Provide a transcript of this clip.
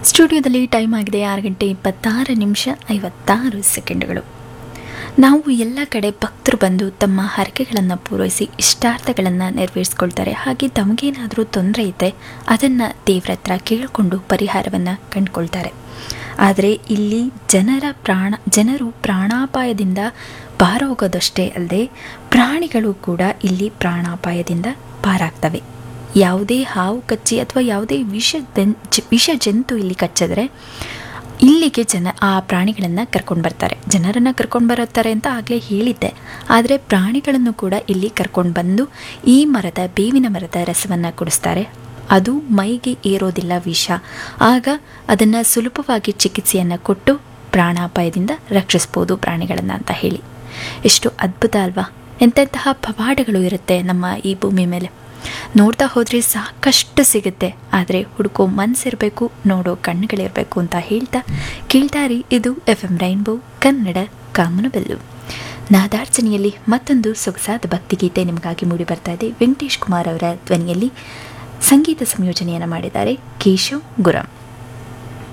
ಸ್ಟುಡಿಯೋದಲ್ಲಿ ಟೈಮ್ ಆಗಿದೆ ಆರು ಗಂಟೆ ಇಪ್ಪತ್ತಾರು ನಿಮಿಷ ಐವತ್ತಾರು ಸೆಕೆಂಡ್ಗಳು ನಾವು ಎಲ್ಲ ಕಡೆ ಭಕ್ತರು ಬಂದು ತಮ್ಮ ಹರಕೆಗಳನ್ನು ಪೂರೈಸಿ ಇಷ್ಟಾರ್ಥಗಳನ್ನು ನೆರವೇರಿಸ್ಕೊಳ್ತಾರೆ ಹಾಗೆ ತಮಗೇನಾದರೂ ತೊಂದರೆ ಇದ್ದರೆ ಅದನ್ನು ದೇವ್ರ ಹತ್ರ ಕೇಳಿಕೊಂಡು ಪರಿಹಾರವನ್ನು ಕಂಡುಕೊಳ್ತಾರೆ ಆದರೆ ಇಲ್ಲಿ ಜನರ ಪ್ರಾಣ ಜನರು ಪ್ರಾಣಾಪಾಯದಿಂದ ಪಾರೋಗೋದಷ್ಟೇ ಅಲ್ಲದೆ ಪ್ರಾಣಿಗಳು ಕೂಡ ಇಲ್ಲಿ ಪ್ರಾಣಾಪಾಯದಿಂದ ಪಾರಾಗ್ತವೆ ಯಾವುದೇ ಹಾವು ಕಚ್ಚಿ ಅಥವಾ ಯಾವುದೇ ವಿಷ ವಿಷ ಜಂತು ಇಲ್ಲಿ ಕಚ್ಚಿದ್ರೆ ಇಲ್ಲಿಗೆ ಜನ ಆ ಪ್ರಾಣಿಗಳನ್ನು ಕರ್ಕೊಂಡು ಬರ್ತಾರೆ ಜನರನ್ನು ಕರ್ಕೊಂಡು ಬರುತ್ತಾರೆ ಅಂತ ಆಗಲೇ ಹೇಳಿದ್ದೆ ಆದರೆ ಪ್ರಾಣಿಗಳನ್ನು ಕೂಡ ಇಲ್ಲಿ ಕರ್ಕೊಂಡು ಬಂದು ಈ ಮರದ ಬೇವಿನ ಮರದ ರಸವನ್ನು ಕುಡಿಸ್ತಾರೆ ಅದು ಮೈಗೆ ಏರೋದಿಲ್ಲ ವಿಷ ಆಗ ಅದನ್ನು ಸುಲಭವಾಗಿ ಚಿಕಿತ್ಸೆಯನ್ನು ಕೊಟ್ಟು ಪ್ರಾಣಾಪಾಯದಿಂದ ರಕ್ಷಿಸ್ಬೋದು ಪ್ರಾಣಿಗಳನ್ನು ಅಂತ ಹೇಳಿ ಎಷ್ಟು ಅದ್ಭುತ ಅಲ್ವಾ ಎಂತೆಂತಹ ಪವಾಡಗಳು ಇರುತ್ತೆ ನಮ್ಮ ಈ ಭೂಮಿ ಮೇಲೆ ನೋಡ್ತಾ ಹೋದರೆ ಸಾಕಷ್ಟು ಸಿಗುತ್ತೆ ಆದರೆ ಹುಡುಕೋ ಮನಸ್ಸಿರಬೇಕು ನೋಡೋ ಕಣ್ಣುಗಳಿರಬೇಕು ಅಂತ ಹೇಳ್ತಾ ಕೇಳ್ತಾರಿ ಇದು ಎಫ್ ಎಂ ರೈನ್ಬೋ ಕನ್ನಡ ಕಾಮನಬೆಲ್ಲು ನಾದಾರ್ಚನೆಯಲ್ಲಿ ಮತ್ತೊಂದು ಸೊಗಸಾದ ಭಕ್ತಿಗೀತೆ ನಿಮಗಾಗಿ ಮೂಡಿ ಬರ್ತಾ ಇದೆ ವೆಂಕಟೇಶ್ ಕುಮಾರ್ ಅವರ ಧ್ವನಿಯಲ್ಲಿ ಸಂಗೀತ ಸಂಯೋಜನೆಯನ್ನು ಮಾಡಿದ್ದಾರೆ ಕೇಶವ್ ಗುರಂ